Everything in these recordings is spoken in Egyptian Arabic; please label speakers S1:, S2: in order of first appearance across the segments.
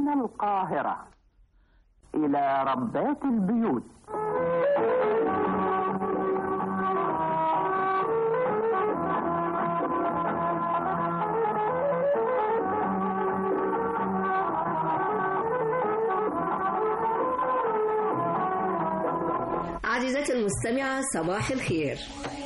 S1: من القاهرة إلى ربات البيوت
S2: عزيزتي المستمعة صباح الخير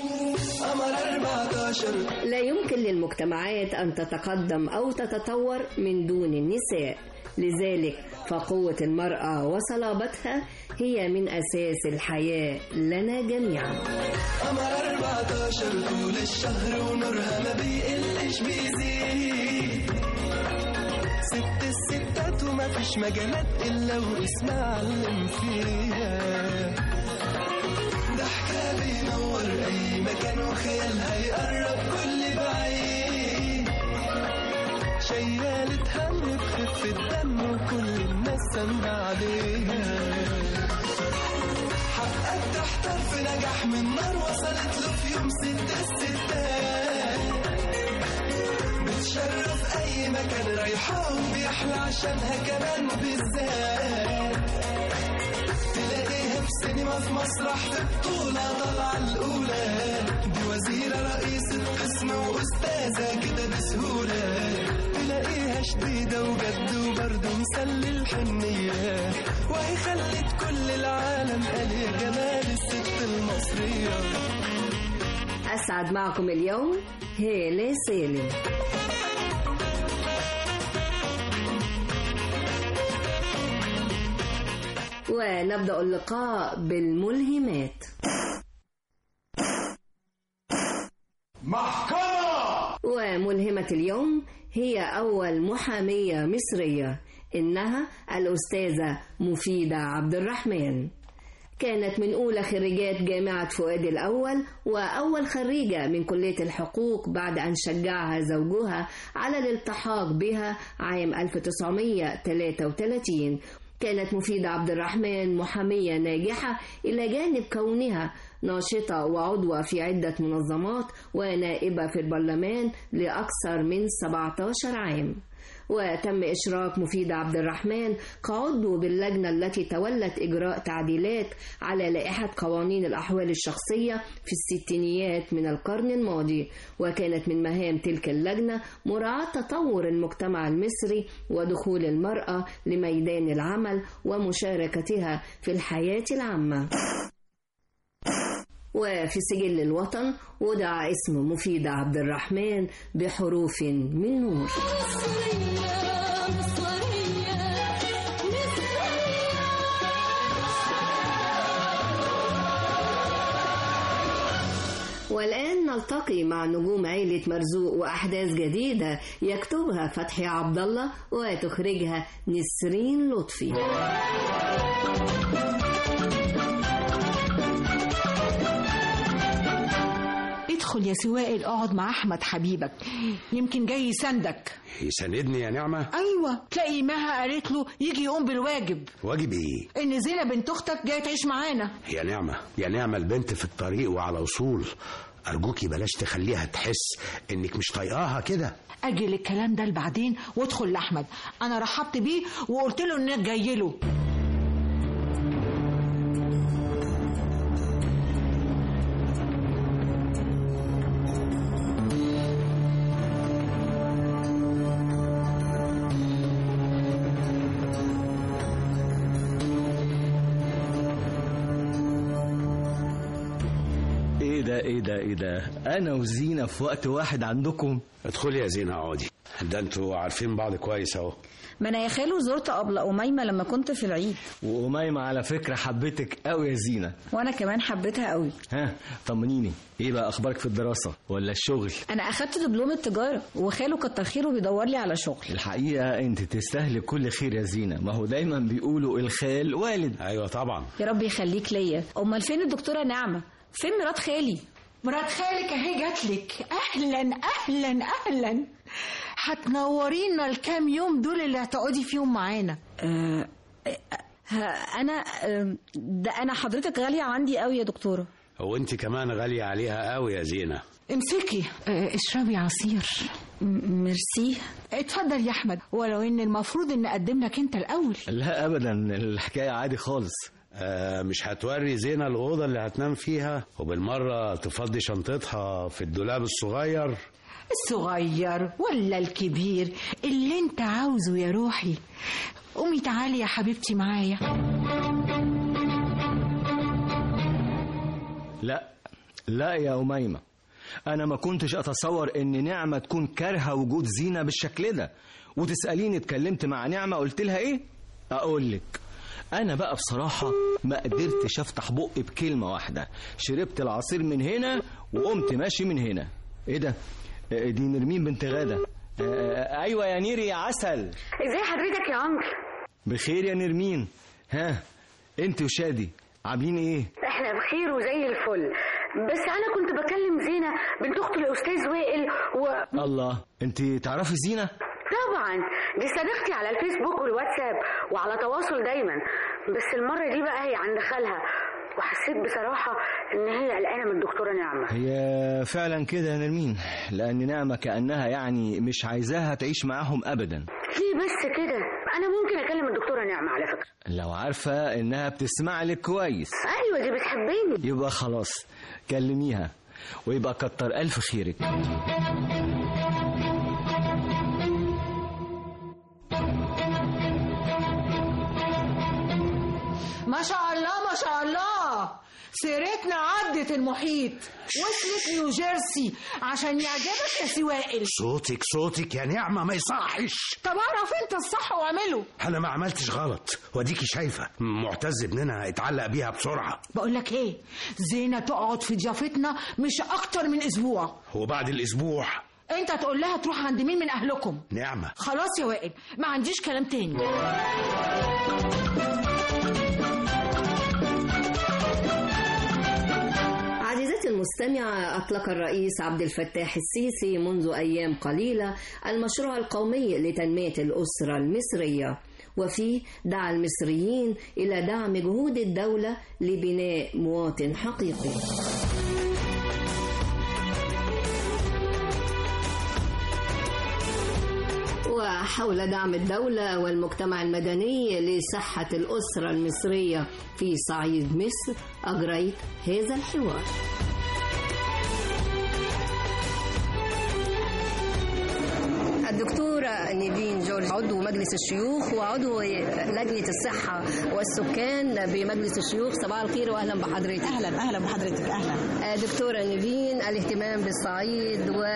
S2: لا يمكن للمجتمعات أن تتقدم أو تتطور من دون النساء لذلك فقوة المرأة وصلابتها هي من أساس الحياة لنا جميعا
S3: قمر 14 طول الشهر ونورها ما بيقلش بيزيد ست الستات وما فيش مجالات إلا واسمها علم فيها ضحكة بينور أي مكان وخيالها يقرب كل بعيد شيالة هم بخف الدم وكل الناس سند عليها حقك تحتار في نجاح من نار وصلت له في يوم ست الستات بتشرف أي مكان رايحة وبيحلى عشانها كمان بالذات تلاقيها في سينما في مسرح في بطولة طالعة الأولى دي وزيرة رئيسة قسم وأستاذة كده بسهولة تلاقيها شديدة وجد وبرضه مسلي الحنية وهي خلت كل العالم قال يا جمال الست المصرية
S2: أسعد معكم اليوم هالة سالم ونبدأ اللقاء بالملهمات
S4: محكمة
S2: وملهمة اليوم هي أول محامية مصرية إنها الأستاذة مفيدة عبد الرحمن كانت من أولى خريجات جامعة فؤاد الأول وأول خريجة من كلية الحقوق بعد أن شجعها زوجها على الالتحاق بها عام 1933 كانت مفيدة عبد الرحمن محامية ناجحة إلى جانب كونها ناشطة وعضوة في عدة منظمات ونائبة في البرلمان لأكثر من 17 عام وتم إشراك مفيدة عبد الرحمن كعضو باللجنة التي تولت إجراء تعديلات على لائحة قوانين الأحوال الشخصية في الستينيات من القرن الماضي وكانت من مهام تلك اللجنة مراعاة تطور المجتمع المصري ودخول المرأة لميدان العمل ومشاركتها في الحياة العامة وفي سجل الوطن وضع اسم مفيدة عبد الرحمن بحروف من نور والآن نلتقي مع نجوم عيلة مرزوق وأحداث جديدة يكتبها فتحي عبد الله وتخرجها نسرين لطفي
S5: ادخل يا سوائل اقعد مع احمد حبيبك يمكن جاي يساندك
S6: يساندني يا نعمة
S5: ايوه تلاقي مها قالت له يجي يقوم بالواجب
S6: واجب ايه
S5: ان زينب بنت اختك جايه تعيش معانا
S6: يا نعمة يا نعمة البنت في الطريق وعلى وصول أرجوكي بلاش تخليها تحس إنك مش طايقاها كده
S5: اجل الكلام ده لبعدين وادخل لاحمد انا رحبت بيه وقلت له انك جاي له
S7: ايه ده ايه ده ايه ده انا وزينة في وقت واحد عندكم
S6: ادخلي يا زينة اقعدي ده انتوا عارفين بعض كويس اهو
S8: ما انا يا خالو زرت ابله اميمه لما كنت في العيد
S7: وأميمة على فكرة حبيتك قوي يا زينة
S8: وانا كمان حبيتها قوي
S7: ها طمنيني ايه بقى اخبارك في الدراسة ولا الشغل
S8: انا اخدت دبلوم التجاره وخاله كتر خيره بيدور لي على شغل
S7: الحقيقة انت تستاهلي كل خير يا زينة ما هو دايما بيقولوا الخال والد
S6: ايوه طبعا
S8: يا رب يخليك ليا امال فين الدكتوره نعمه فين مرات خالي
S5: مرات خالك اهي جاتلك اهلا اهلا اهلا هتنورينا الكام يوم دول اللي هتقعدي فيهم معانا
S8: أه ها- انا أه، ده انا حضرتك غاليه عندي قوي يا دكتوره
S6: هو انت كمان غالية عليها قوي يا زينة
S5: امسكي اه، اشربي عصير
S8: م- ميرسي
S5: اتفضل يا احمد ولو ان المفروض ان اقدم لك انت الاول
S7: لا ابدا الحكايه عادي خالص
S6: آه مش هتوري زينة الأوضة اللي هتنام فيها وبالمرة تفضي شنطتها في الدولاب الصغير
S5: الصغير ولا الكبير اللي انت عاوزه يا روحي قومي تعالي يا حبيبتي معايا
S7: لا لا يا أميمة أنا ما كنتش أتصور إن نعمة تكون كارهة وجود زينة بالشكل ده وتسأليني اتكلمت مع نعمة قلت لها إيه؟ أقول لك أنا بقى بصراحة ما قدرتش أفتح بقي بكلمة واحدة شربت العصير من هنا وقمت ماشي من هنا إيه ده؟ آه، دي نرمين بنت غادة آه، آه، أيوة يا نيري يا عسل
S4: ازاي حضرتك يا انكل
S7: بخير يا نرمين ها أنت وشادي عاملين إيه؟
S4: احنا بخير وزي الفل بس انا كنت بكلم زينه بنت اخت الاستاذ وائل و
S7: الله أنت تعرفي زينة؟
S4: طبعا دي صديقتي على الفيسبوك والواتساب وعلى تواصل دايما بس المره دي بقى هي عند خالها وحسيت بصراحه ان هي قلقانه من الدكتوره نعمه
S7: هي فعلا كده يا نرمين لأن نعمة كأنها يعني مش عايزاها تعيش معاهم أبدا
S4: ليه بس كده انا ممكن اكلم الدكتوره نعمه على فكره
S7: لو عارفة إنها بتسمع لك كويس
S4: ايوه دي بتحبني
S7: يبقى خلاص كلميها ويبقى كتر ألف خيرك
S5: ما شاء الله ما شاء الله سيرتنا عدت المحيط وصلت نيوجيرسي عشان يعجبك يا سوائل
S6: صوتك صوتك يا نعمة ما يصحش
S5: طب اعرف انت الصح واعمله
S6: أنا ما عملتش غلط وديكي شايفة معتز ابننا اتعلق بيها بسرعة
S5: بقول لك ايه زينة تقعد في ضيافتنا مش اكتر من اسبوع
S6: وبعد الأسبوع
S5: انت تقول لها تروح عند مين من اهلكم
S6: نعمة
S5: خلاص يا وائل ما عنديش كلام تاني
S2: عزيزتي المستمعة أطلق الرئيس عبد الفتاح السيسي منذ أيام قليلة المشروع القومي لتنمية الأسرة المصرية وفيه دعا المصريين إلى دعم جهود الدولة لبناء مواطن حقيقي وحول دعم الدولة والمجتمع المدني لصحة الأسرة المصرية في صعيد مصر أجريت هذا الحوار الدكتورة نيفين جورج عضو مجلس الشيوخ وعضو لجنة الصحة والسكان بمجلس الشيوخ صباح الخير وأهلا بحضرتك
S9: اهلا اهلا بحضرتك اهلا
S2: دكتورة نيفين الاهتمام بالصعيد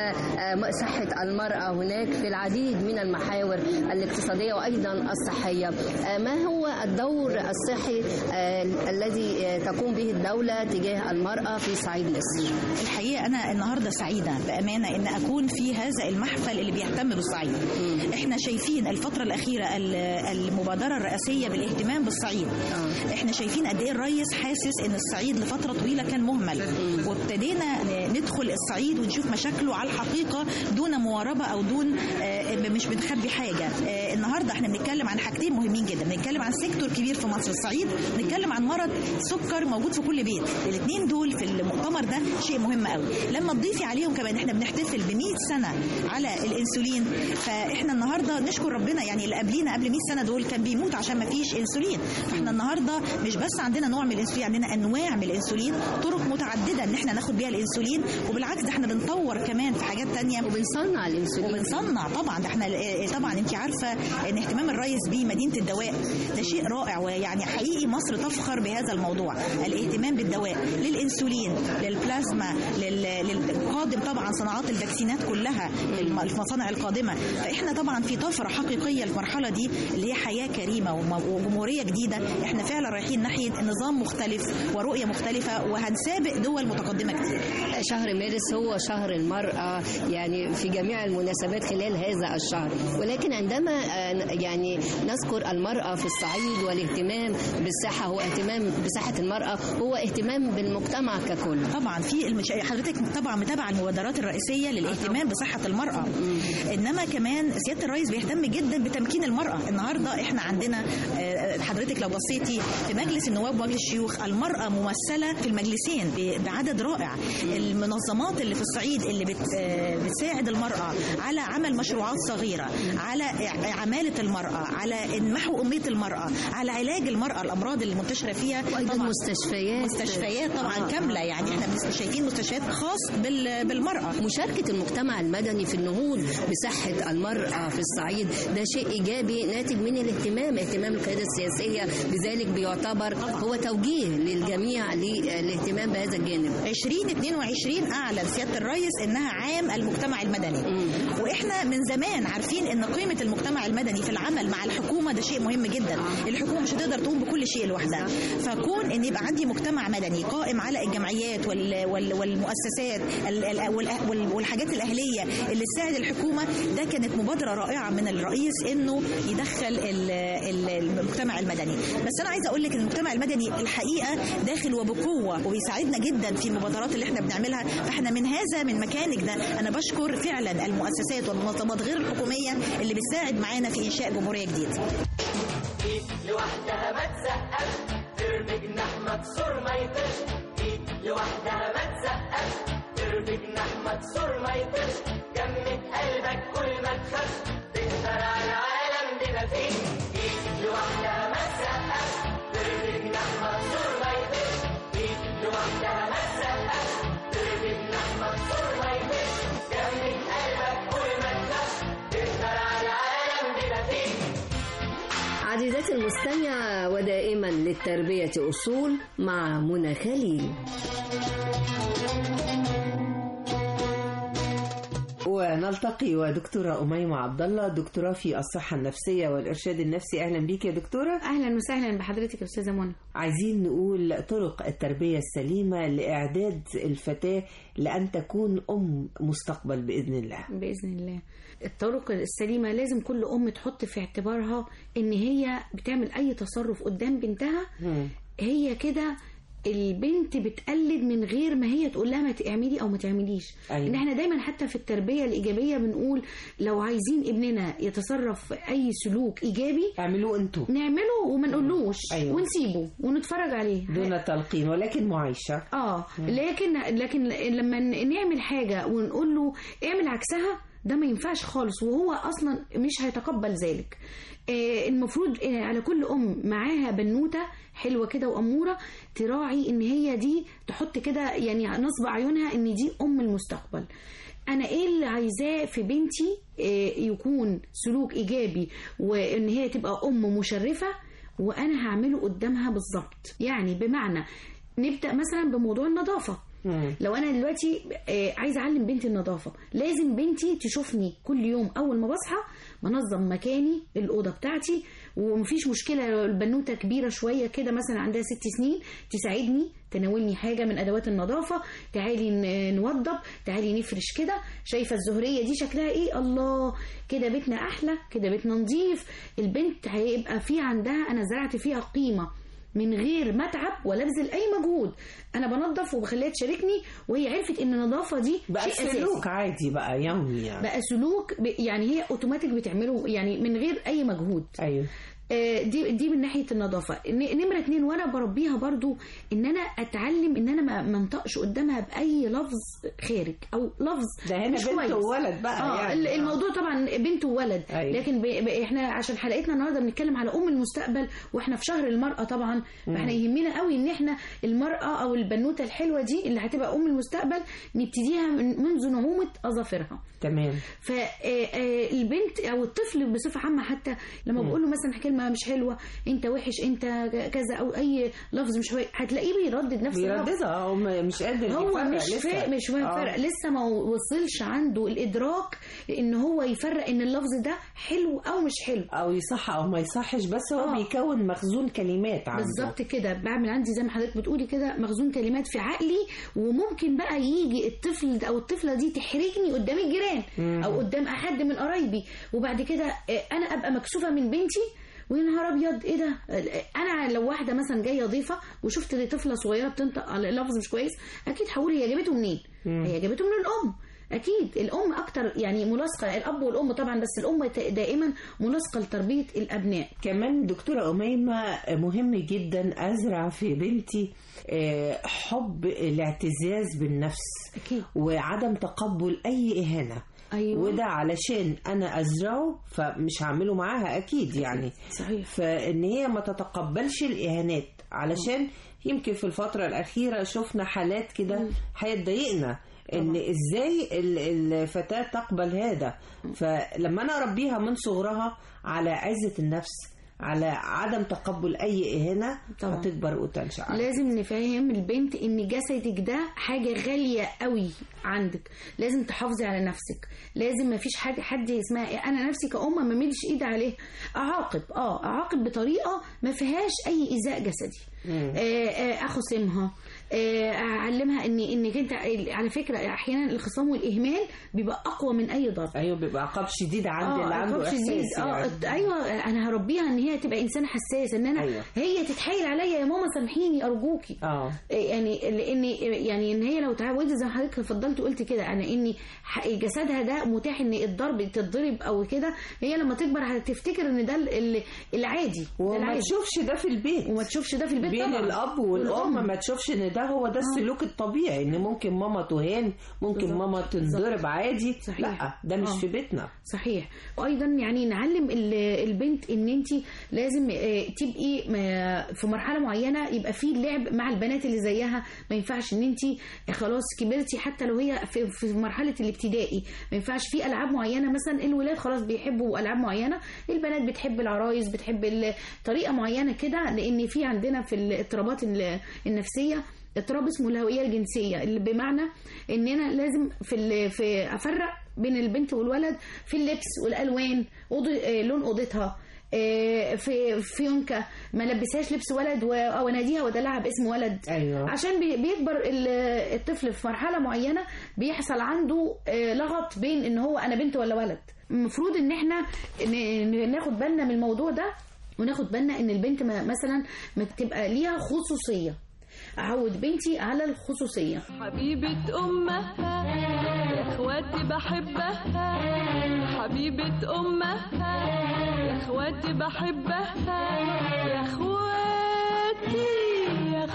S2: وصحة المرأة هناك في العديد من المحاور الاقتصادية وأيضا الصحية ما هو الدور الصحي آه، الذي آه، تقوم به الدولة تجاه المرأة في صعيد مصر
S9: الحقيقه انا النهارده سعيده بامانه ان اكون في هذا المحفل اللي بيهتم بالصعيد احنا شايفين الفتره الاخيره ال- المبادره الرئاسيه بالاهتمام بالصعيد احنا شايفين قد ايه الرئيس حاسس ان الصعيد لفتره طويله كان مهمل وابتدينا ن- ندخل الصعيد ونشوف مشاكله على الحقيقه دون مواربه او دون آه، مش بنخبي حاجه آه، النهارده احنا بنتكلم عن حاجتين مهمين جدا بنتكلم عن سيكتور كبير في مصر الصعيد بنتكلم عن مرض سكر موجود في كل بيت الاثنين دول في المؤتمر ده شيء مهم قوي لما تضيفي عليهم كمان احنا بنحتفل ب 100 سنه على الانسولين فاحنا النهارده نشكر ربنا يعني اللي قبلينا قبل 100 سنه دول كان بيموت عشان ما فيش انسولين فاحنا النهارده مش بس عندنا نوع من الانسولين عندنا انواع من الانسولين طرق متعدده ان احنا ناخد بيها الانسولين وبالعكس ده احنا بنطور كمان في حاجات تانية
S2: وبنصنع الانسولين
S9: وبنصنع طبعا ده احنا اه، طبعا انت عارفه ان اهتمام الرئيس بمدينه الدواء ده شيء رائع ويعني حقيقي مصر تفخر بهذا الموضوع الاهتمام بالدواء للانسولين للبلازما لل- للقادم طبعا صناعات الفاكسينات كلها الم- المصانع القادمه فاحنا طبعا في طفره حقيقيه المرحله دي اللي هي حياه كريمه وم- وجمهوريه جديده احنا فعلا رايحين ناحيه نظام مختلف ورؤيه مختلفه وهنسابق دول متقدمه كتير
S2: شهر مارس هو شهر المرأة يعني في جميع المناسبات خلال هذا الشهر ولكن عندما آه، يعني نذكر المرأة في الصعيد والاهتمام بالصحة هو اهتمام بصحة المرأة هو اهتمام بالمجتمع ككل
S9: طبعا في المش... حضرتك طبعا متابعه المبادرات الرئيسيه للاهتمام بصحه المراه انما كمان سياده الرئيس بيهتم جدا بتمكين المراه النهارده احنا عندنا آه، حضرتك لو بصيتي في مجلس النواب ومجلس الشيوخ المراه ممثله في المجلسين ب- بعدد رائع المنظمات اللي في الصعيد اللي بت آه، بتساعد المراه على عمل مشروعات صغيره على إع- عماله المراه على محو اميه المراه على علاج المراه الامراض اللي منتشره فيها
S2: وأيضا
S9: طبعاً
S2: مستشفيات
S9: مستشفيات طبعا
S2: آه.
S9: كامله يعني احنا بنس- شايفين مستشفيات خاص بال- بالمراه
S2: مشاركة المجتمع المدني في النهوض بصحة المرأة في الصعيد ده شيء إيجابي ناتج من الاهتمام اهتمام القيادة السياسية بذلك بيعتبر هو توجيه للجميع للاهتمام بهذا الجانب
S9: 2022 اعلن سياده الرئيس انها عام المجتمع المدني واحنا من زمان عارفين ان قيمه المجتمع المدني في العمل مع الحكومه ده شيء مهم جدا الحكومه مش هتقدر تقوم بكل شيء لوحدها فكون ان يبقى عندي مجتمع مدني قائم على الجمعيات وال وال والمؤسسات ال- ال- وال- وال- والحاجات الاهليه اللي تساعد الحكومه ده كانت مبادره رائعه من الرئيس انه يدخل ال- ال- المجتمع المدني بس انا عايزه اقول لك ان المجتمع المدني الحقيقه داخل وبقوه وبيساعدنا جدا في المبادرات اللي احنا بنعملها فاحنا من هذا من مكانك ده انا بشكر فعلا المؤسسات والمنظمات غير الحكوميه اللي بتساعد معانا في انشاء جمهوريه جديده
S10: لوحدها ما تسقف ترمي جناح مكسور ما يطيرش ايد لوحدها ما تسقف ترمي جناح مكسور ما يطيرش جمد قلبك كل ما تخافش تقدر على العالم بما فيه ايد لوحدها ما تسقف ترمي جناح مكسور ما يطيرش ايد لوحدها ما تسقف ترمي جناح مكسور ما يطيرش جمد قلبك كل ما تخافش تقدر على العالم بما فيه
S2: عزيزاتي المستمعة ودائما للتربية أصول مع منى خليل
S11: ونلتقي ودكتورة أميمة عبد الله دكتوراه في الصحة النفسية والإرشاد النفسي أهلا بيك يا دكتورة
S12: اهلا وسهلا بحضرتك يا استاذه منى
S11: عايزين نقول طرق التربية السليمة لإعداد الفتاة لأن تكون أم مستقبل بإذن الله
S12: باذن الله الطرق السليمه لازم كل ام تحط في اعتبارها ان هي بتعمل اي تصرف قدام بنتها هي كده البنت بتقلد من غير ما هي تقول لها ما تعملي او ما تعمليش
S11: أيوة.
S12: ان احنا دايما حتى في التربيه الايجابيه بنقول لو عايزين ابننا يتصرف في اي سلوك ايجابي
S11: اعملوه انتوا
S12: نعمله وما نقولوش
S11: أيوة.
S12: ونسيبه ونتفرج عليه
S11: دون تلقين ولكن معايشة
S12: اه لكن لكن لما ن- نعمل حاجه ونقول له اعمل عكسها ده ما ينفعش خالص وهو اصلا مش هيتقبل ذلك آه، المفروض آه، على كل ام معاها بنوته حلوه كده واموره تراعي ان هي دي تحط كده يعني نصب عيونها ان دي ام المستقبل انا ايه اللي عايزاه في بنتي آه، يكون سلوك ايجابي وان هي تبقى ام مشرفه وانا هعمله قدامها بالظبط يعني بمعنى نبدا مثلا بموضوع النظافه لو انا دلوقتي آه، عايزه اعلم بنتي النظافه لازم بنتي تشوفني كل يوم اول ما بصحى منظم مكاني الاوضه بتاعتي ومفيش مشكله لو البنوته كبيره شويه كده مثلا عندها ست سنين تساعدني تناولني حاجه من ادوات النظافه تعالي ن- نوضب تعالي نفرش كده شايفه الزهريه دي شكلها ايه الله كده بيتنا احلى كده بيتنا نظيف البنت هيبقى في عندها انا زرعت فيها قيمه من غير ما اتعب ولا ابذل اي مجهود انا بنظف وبخليها تشاركني وهي عرفت ان النظافه دي
S11: بقى
S12: شيء
S11: سلوك
S12: اساسي
S11: عادي بقى يومي يعني
S12: بقى سلوك ب- يعني هي اوتوماتيك بتعمله يعني من غير اي مجهود
S11: ايوه
S12: آه، دي دي من ناحيه النظافه ن- نمره اتنين وانا بربيها برضو ان انا اتعلم ان انا ما ما انطقش قدامها باي لفظ خارج او لفظ
S11: ده هنا
S12: مش
S11: بنت
S12: كويس.
S11: وولد بقى
S12: اه
S11: يعني.
S12: ال-
S11: آه.
S12: الموضوع طبعا بنت وولد
S11: أيوة.
S12: لكن ب... ب... احنا عشان حلقتنا النهارده بنتكلم على ام المستقبل واحنا في شهر المراه طبعا فاحنا
S11: مم.
S12: يهمنا قوي ان احنا المراه او البنوته الحلوه دي اللي هتبقى ام المستقبل نبتديها من منذ نعومه اظافرها
S11: تمام
S12: فالبنت او الطفل بصفه عامه حتى لما
S11: مم.
S12: بقول له مثلا كلمه مش حلوه انت وحش انت كذا او اي لفظ مش كويس هتلاقيه بيردد نفس اللفظ
S11: بيرددها هو م- مش قادر
S12: هو
S11: يفرق
S12: مش
S11: لسه.
S12: فا... مش فاهم
S11: آه.
S12: فرق لسه ما وصلش عنده الادراك ان هو يفرق ان اللفظ ده حلو او مش حلو
S11: او يصح او ما يصحش بس هو
S12: آه.
S11: بيكون مخزون كلمات عنده
S12: بالظبط كده بعمل عندي زي ما حضرتك بتقولي كده مخزون كلمات في عقلي وممكن بقى يجي الطفل ده او الطفله دي تحرجني قدام الجيران
S11: مم.
S12: او قدام احد من قرايبي وبعد كده آه، انا ابقى مكسوفه من بنتي ويا نهار ابيض ايه ده آه، انا لو واحده مثلا جايه ضيفه وشفت دي طفله صغيره بتنطق على لفظ مش كويس اكيد هقول هي جابته منين
S11: مم.
S12: هي جابته من الام اكيد الام اكتر يعني ملاصقه الاب والام طبعا بس الام ت- دائما ملاصقه لتربيه الابناء
S11: كمان دكتورة أميمة مهم جدا أزرع في بنتي آه، حب الاعتزاز بالنفس
S12: أكيد.
S11: وعدم تقبل أي إهانة
S12: أيوة.
S11: وده علشان أنا أزرعه فمش هعمله معاها أكيد يعني
S12: صحيح.
S11: فإن هي ما تتقبلش الإهانات علشان يمكن في الفترة الأخيرة شفنا حالات كده هيتضايقنا ان ازاي ال- الفتاة تقبل هذا فلما انا اربيها من صغرها على عزة النفس على عدم تقبل اي اهانة
S12: طبعا.
S11: هتكبر وتنشأ على
S12: لازم نفهم البنت ان جسدك ده حاجه غاليه قوي عندك لازم تحافظي على نفسك لازم ما فيش حد حد اسمها إيه، انا نفسي كأم ما مدش ايدي عليه اعاقب اه اعاقب بطريقه ما فيهاش اي ايذاء جسدي آه، آه، اخصمها آه، اعلمها ان انك انت على فكره احيانا الخصام والاهمال بيبقى اقوى من اي ضرب
S11: ايوه بيبقى عقاب شديد عند
S12: اه
S11: اللي عنده
S12: عقاب
S11: احساس
S12: شديد اه
S11: يعني.
S12: ايوه انا هربيها ان هي تبقى انسانه حساسه ان انا
S11: أيوة.
S12: هي تتحايل عليا يا ماما سامحيني ارجوكي
S11: اه
S12: يعني لان يعني ان هي لو تعودت زي ما حضرتك فضلت قلت كده انا اني ح- جسدها ده متاح ان الضرب تتضرب او كده هي لما تكبر هتفتكر ان ده ال- ال- العادي ده
S11: وما
S12: العادي.
S11: تشوفش ده في البيت
S12: وما تشوفش ده في البيت
S11: بين
S12: طبعا
S11: الاب والام
S12: والأم.
S11: ما تشوفش ان ده هو ده السلوك الطبيعي ان ممكن ماما تهان ممكن
S12: بالظبط.
S11: ماما تنضرب عادي
S12: صحيح.
S11: لا ده مش
S12: آه.
S11: في بيتنا
S12: صحيح وايضا يعني نعلم ال- البنت ان انت لازم آه، تبقي ما- في مرحله معينه يبقى في لعب مع البنات اللي زيها ما ينفعش ان انت خلاص كبرتي حتى لو هي في, في مرحله الابتدائي ما ينفعش في العاب معينه مثلا الولاد خلاص بيحبوا العاب معينه البنات بتحب العرايس بتحب ال- طريقه معينه كده لان في عندنا في الاضطرابات ال- النفسيه اضطراب اسمه الهويه الجنسيه اللي بمعنى ان انا لازم في ال- في افرق بين البنت والولد في اللبس والالوان أوض- آه، لون اوضتها آه، في فيونكة ما لبسهاش لبس ولد و- او اناديها وادلعها باسم ولد
S11: ايوه
S12: عشان بي- بيكبر ال- الطفل في مرحله معينه بيحصل عنده آه، لغط بين ان هو انا بنت ولا ولد المفروض ان احنا ن- ن- ناخد بالنا من الموضوع ده وناخد بالنا ان البنت ما مثلا ما تبقى ليها خصوصيه اعود بنتي على الخصوصيه
S13: حبيبة أمها يا إخواتي بحبها حبيبة أمها يا إخواتي بحبها يا إخواتي يا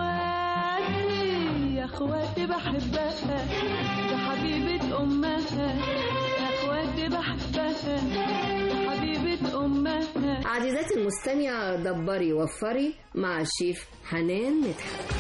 S13: إخواتي يا إخواتي بحبها يا حبيبة أمها يا إخواتي بحبها يا حبيبة أمها
S2: عزيزاتي المستمعة دبري وفري مع الشيف حنان مدحت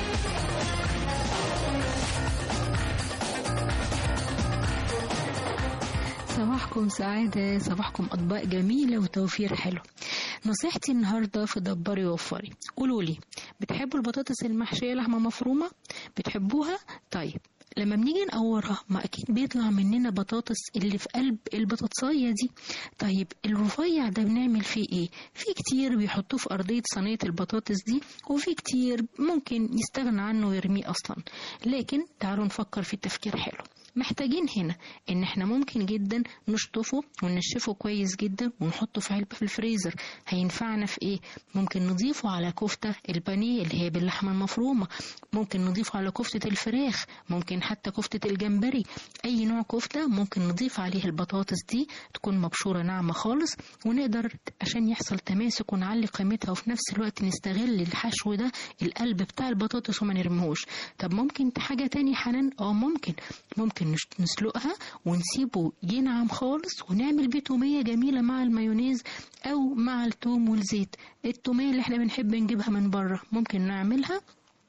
S14: صباحكم سعادة صباحكم أطباق جميلة وتوفير حلو نصيحتي النهاردة في دبري وفري قولوا لي بتحبوا البطاطس المحشية لحمة مفرومة بتحبوها طيب لما بنيجي نقورها ما اكيد بيطلع مننا بطاطس اللي في قلب البطاطسايه دي طيب الرفيع ده بنعمل فيه ايه في كتير بيحطوه في ارضيه صينيه البطاطس دي وفي كتير ممكن يستغنى عنه ويرميه اصلا لكن تعالوا نفكر في التفكير حلو محتاجين هنا ان احنا ممكن جدا نشطفه وننشفه كويس جدا ونحطه في علبة في الفريزر هينفعنا في ايه ممكن نضيفه على كفتة البانيه اللي هي باللحمة المفرومة ممكن نضيفه على كفتة الفراخ ممكن حتى كفتة الجمبري اي نوع كفتة ممكن نضيف عليه البطاطس دي تكون مبشورة ناعمة خالص ونقدر عشان يحصل تماسك ونعلي قيمتها وفي نفس الوقت نستغل الحشو ده القلب بتاع البطاطس وما نرميهوش طب ممكن حاجة تاني حنان اه ممكن ممكن نش- نسلقها ونسيبه ينعم خالص ونعمل بيه تومية جميلة مع المايونيز أو مع التوم والزيت التومية اللي احنا بنحب نجيبها من بره ممكن نعملها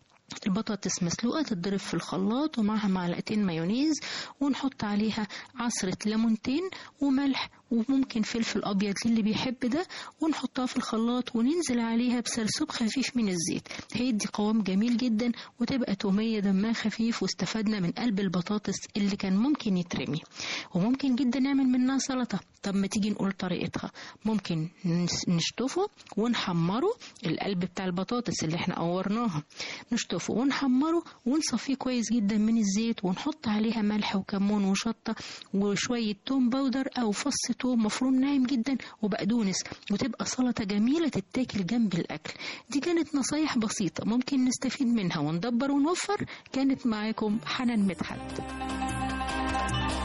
S14: البطاطس مسلوقة تتضرب في الخلاط ومعها معلقتين مايونيز ونحط عليها عصرة ليمونتين وملح وممكن فلفل أبيض للي بيحب ده ونحطها في الخلاط وننزل عليها بسرسوب خفيف من الزيت هيدي قوام جميل جدا وتبقى تومية دمها خفيف واستفدنا من قلب البطاطس اللي كان ممكن يترمي وممكن جدا نعمل منها سلطة طب ما تيجي نقول طريقتها ممكن نس- نشطفه ونحمره القلب بتاع البطاطس اللي احنا قورناها نشطفه ونحمره ونصفيه كويس جدا من الزيت ونحط عليها ملح وكمون وشطة وشوية توم باودر أو فص توم مفروم ناعم جدا وبقدونس وتبقى سلطة جميلة تتاكل جنب الأكل دي كانت نصايح بسيطة ممكن نستفيد منها وندبر ونوفر كانت معاكم حنان مدحت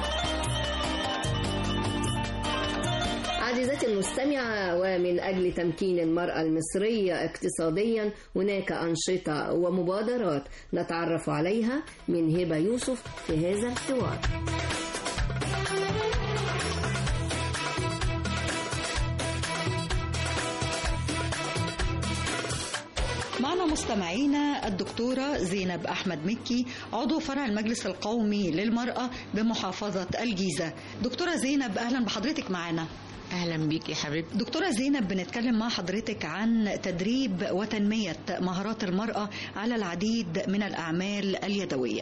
S2: عزيزتي المستمعة ومن أجل تمكين المرأة المصرية اقتصاديا هناك أنشطة ومبادرات نتعرف عليها من هبة يوسف في هذا الحوار
S15: معنا مستمعينا الدكتورة زينب أحمد مكي عضو فرع المجلس القومي للمرأة بمحافظة الجيزة دكتورة زينب أهلا بحضرتك معنا
S16: اهلا بيك يا حبيبتي
S15: دكتورة زينب بنتكلم مع حضرتك عن تدريب وتنمية مهارات المرأة على العديد من الأعمال اليدوية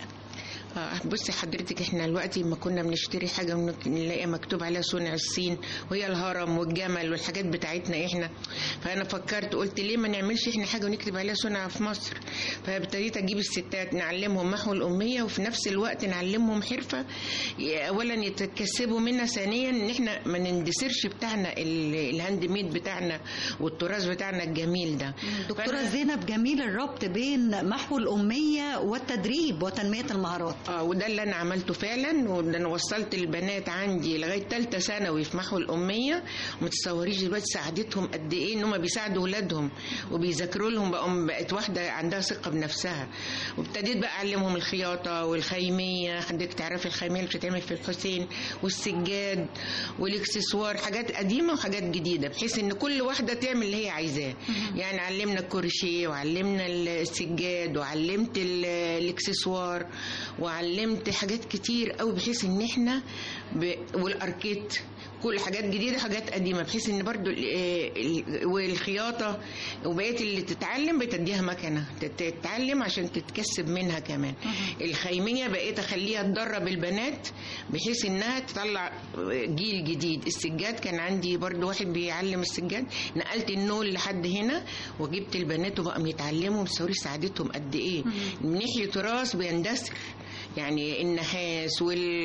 S16: آه، بصي حضرتك احنا دلوقتي لما كنا بنشتري حاجه ممكن نلاقي مكتوب عليها صنع الصين وهي الهرم والجمل والحاجات بتاعتنا احنا فانا فكرت قلت ليه ما نعملش احنا حاجه ونكتب عليها صنع في مصر فابتديت اجيب الستات نعلمهم محو الاميه وفي نفس الوقت نعلمهم حرفه ي- اولا يتكسبوا منها ثانيا ان احنا ما نندثرش بتاعنا ال- الهاند ميد بتاعنا والتراث بتاعنا الجميل ده
S15: دكتورة
S16: فأنا-
S15: زينب جميل الربط بين محو الأمية والتدريب وتنمية المهارات
S16: اه وده اللي انا عملته فعلا وده انا وصلت البنات عندي لغايه ثالثه ثانوي في محو الاميه وما تتصوريش دلوقتي ساعدتهم قد ايه ان هم بيساعدوا اولادهم وبيذاكروا لهم بقوا بقت واحده عندها ثقه بنفسها وابتديت بقى اعلمهم الخياطه والخيميه حضرتك تعرفي الخيميه اللي بتتعمل في الحسين والسجاد والاكسسوار حاجات قديمه وحاجات جديده بحيث ان كل واحده تعمل اللي هي عايزاه يعني علمنا الكروشيه وعلمنا السجاد وعلمت ال- الاكسسوار وعلمت حاجات كتير قوي بحيث ان احنا ب... والاركيت كل حاجات جديده حاجات قديمه بحيث ان برضو ال- ال- والخياطه وبقيت اللي تتعلم بتديها مكنه تت- تتعلم عشان تتكسب منها كمان الخيميه بقيت اخليها تدرب البنات بحيث انها تطلع جيل جديد السجاد كان عندي برضو واحد بيعلم السجاد نقلت النول لحد هنا وجبت البنات وبقوا يتعلموا مصوري ساعدتهم قد ايه من ناحيه تراث بيندثر يعني النحاس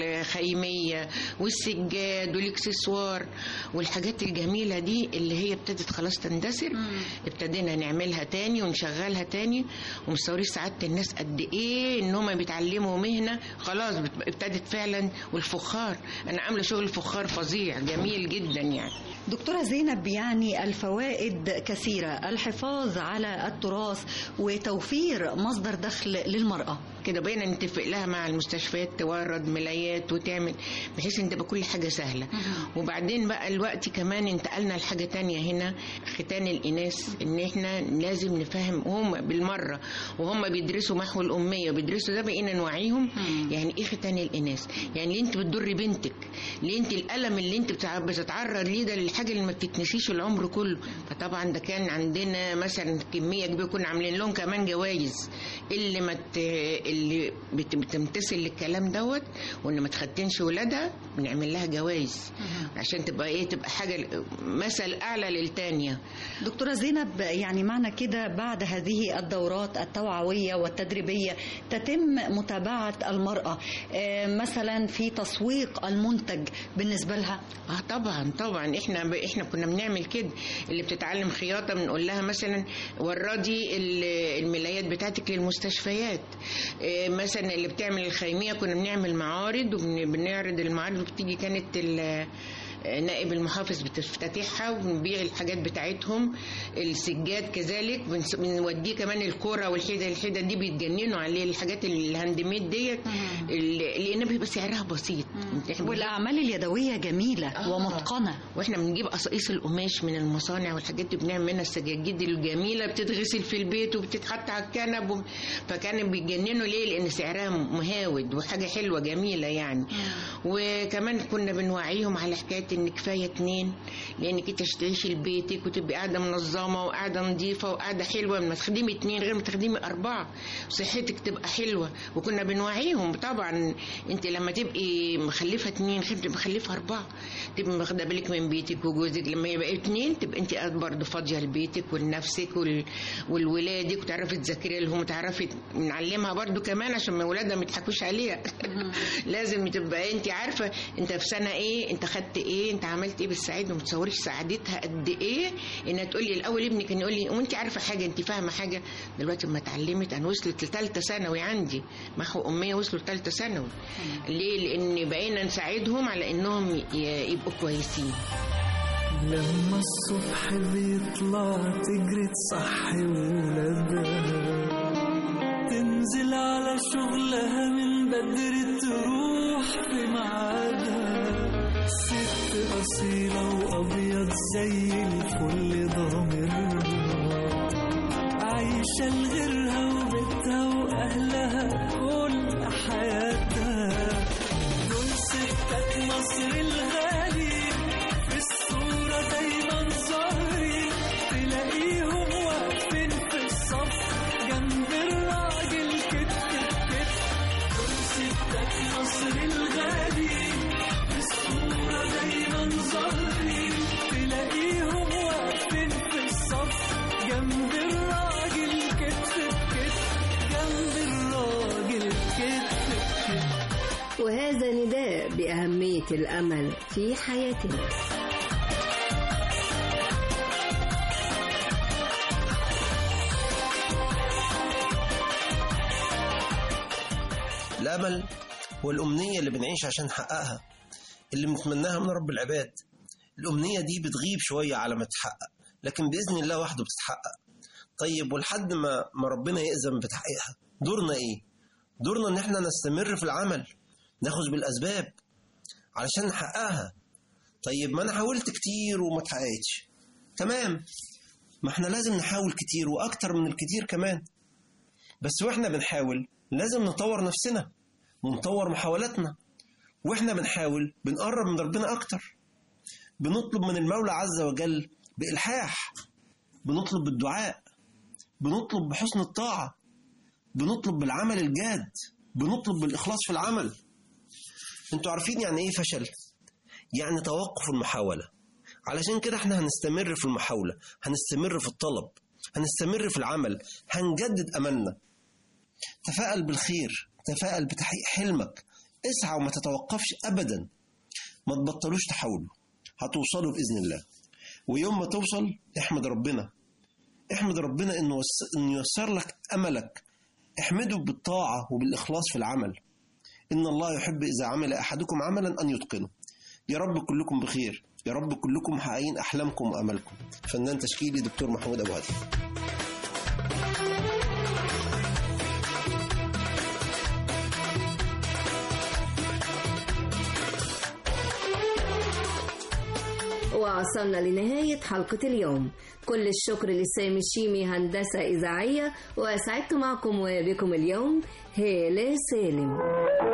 S16: والخيمية والسجاد والاكسسوار والحاجات الجميلة دي اللي هي ابتدت خلاص تندثر ابتدينا نعملها تاني ونشغلها تاني ومصوري سعادة الناس قد ايه ان هم بيتعلموا مهنة خلاص بت- ابتدت فعلا والفخار انا عاملة شغل فخار فظيع جميل جدا يعني
S15: دكتورة زينب يعني الفوائد كثيرة الحفاظ على التراث وتوفير مصدر دخل للمرأة
S16: كده بقينا نتفق لها مع المستشفيات تورد ملايات وتعمل بحيث ان تبقى كل حاجه سهله وبعدين بقى الوقت كمان انتقلنا لحاجه تانية هنا ختان الاناث ان احنا لازم نفهم هم بالمره وهم بيدرسوا محو الاميه وبيدرسوا ده بقينا نوعيهم يعني ايه ختان الاناث يعني ليه انت بتضري بنتك ليه انت الالم اللي انت بتع- بتتعرض ليه ده الحاجه اللي ما بتتنسيش العمر كله فطبعا ده كان عندنا مثلا كميه كبيره كنا عاملين لهم كمان جوائز اللي ما ت... اللي بت... بتمتثل للكلام دوت وان ما تختنش ولادها بنعمل لها جوائز عشان تبقى ايه تبقى حاجه مثل اعلى للتانيه
S15: دكتورة زينب يعني معنى كده بعد هذه الدورات التوعوية والتدريبية تتم متابعة المرأة آه، مثلا في تسويق المنتج بالنسبة لها
S16: اه طبعا طبعا احنا ب... احنا كنا بنعمل كده اللي بتتعلم خياطه بنقول لها مثلا وردي ال- الملايات بتاعتك للمستشفيات إيه مثلا اللي بتعمل الخيميه كنا بنعمل معارض وبنعرض المعارض وبتيجي كانت ال- نائب المحافظ بتفتتحها وبنبيع الحاجات بتاعتهم السجاد كذلك بنس- بنوديه كمان الكرة والحيدة الحيدة دي بيتجننوا عليه الحاجات الهاند ميد ديت اللي- لان بيبقى سعرها بسيط إحنا
S15: والأعمال اليدوية جميلة
S16: آه.
S15: ومتقنة
S16: واحنا بنجيب قصاقيس القماش من المصانع والحاجات دي بنعمل منها السجاجيد الجميله بتتغسل في البيت وبتتحط على الكنب و... فكانوا بيتجننوا ليه لان سعرها مهاود وحاجه حلوه جميله يعني وكمان كنا بنوعيهم على حكايه ان كفايه اتنين لانك انت تعيشي لبيتك وتبقي قاعده منظمه وقاعده نظيفه وقاعده حلوه ما تخدمي اتنين غير ما تخدمي اربعه صحتك تبقى حلوه وكنا بنوعيهم طبعا انت لما تبقي مخلفه اتنين غير تبقى مخلفه اربعه تبقى واخده بالك من بيتك وجوزك لما يبقى اتنين تبقى انت قاعده برضه فاضيه لبيتك ولنفسك وال... والولادك وتعرفي تذاكري لهم وتعرفي نعلمها برضه كمان عشان ما ولادها ما يضحكوش عليها لازم تبقى انت عارفه انت في سنه ايه انت خدت ايه انت عملت ايه بالسعيد وما تصوريش سعادتها قد ايه انها تقول لي الاول ابني كان يقول لي وانت عارفه حاجه انت فاهمه حاجه دلوقتي لما اتعلمت انا وصلت لثالثه ثانوي عندي محو اميه وصلوا لثالثه ثانوي ليه لان بقينا نساعدهم على انهم ي- يبقوا كويسين
S3: لما الصبح بيطلع تجري تصحي ولادها تنزل على شغلها من بدري تروح في ميعادها ست أصيلة وأبيض زي الفل ضامرها عايشة لغيرها وبيتها وأهلها كل حياتها دول ستات مصر الغالي في الصورة دايما ظاهرين تلاقيهم واقفين في الصف جنب الراجل كتف بكتف دول ستات مصر الغالي في الصورة دايما ظاهرين تلاقيهم واقفين في الصف جنب الراجل كتف بكتف جنب الراجل كتف بكتف
S2: وهذا نداء بأهمية الأمل في حياتنا
S17: الأمل هو الأمنية اللي بنعيش عشان نحققها اللي بنتمناها من رب العباد الأمنية دي بتغيب شوية على ما تتحقق لكن بإذن الله وحده بتتحقق طيب ولحد ما ما ربنا يأذن بتحقيقها دورنا إيه؟ دورنا إن إحنا نستمر في العمل ناخذ بالأسباب علشان نحققها طيب ما أنا حاولت كتير وما اتحققتش تمام ما إحنا لازم نحاول كتير وأكتر من الكتير كمان بس وإحنا بنحاول لازم نطور نفسنا ونطور محاولاتنا واحنا بنحاول بنقرب من ربنا اكتر بنطلب من المولى عز وجل بالحاح بنطلب بالدعاء بنطلب بحسن الطاعه بنطلب بالعمل الجاد بنطلب بالاخلاص في العمل انتوا عارفين يعني ايه فشل يعني توقف المحاوله علشان كده احنا هنستمر في المحاوله هنستمر في الطلب هنستمر في العمل هنجدد املنا تفائل بالخير تفائل بتحقيق حلمك اسعى وما تتوقفش ابدا ما تبطلوش تحاولوا هتوصلوا باذن الله ويوم ما توصل احمد ربنا احمد ربنا انه وس... انه يسر لك املك احمده بالطاعه وبالاخلاص في العمل ان الله يحب اذا عمل احدكم عملا ان يتقنه يا رب كلكم بخير يا رب كلكم محققين احلامكم واملكم فنان تشكيلي دكتور محمود ابو هادي
S2: وصلنا لنهاية حلقة اليوم كل الشكر لسامي الشيمي هندسة إذاعية وسعدت معكم وبكم اليوم هالة سالم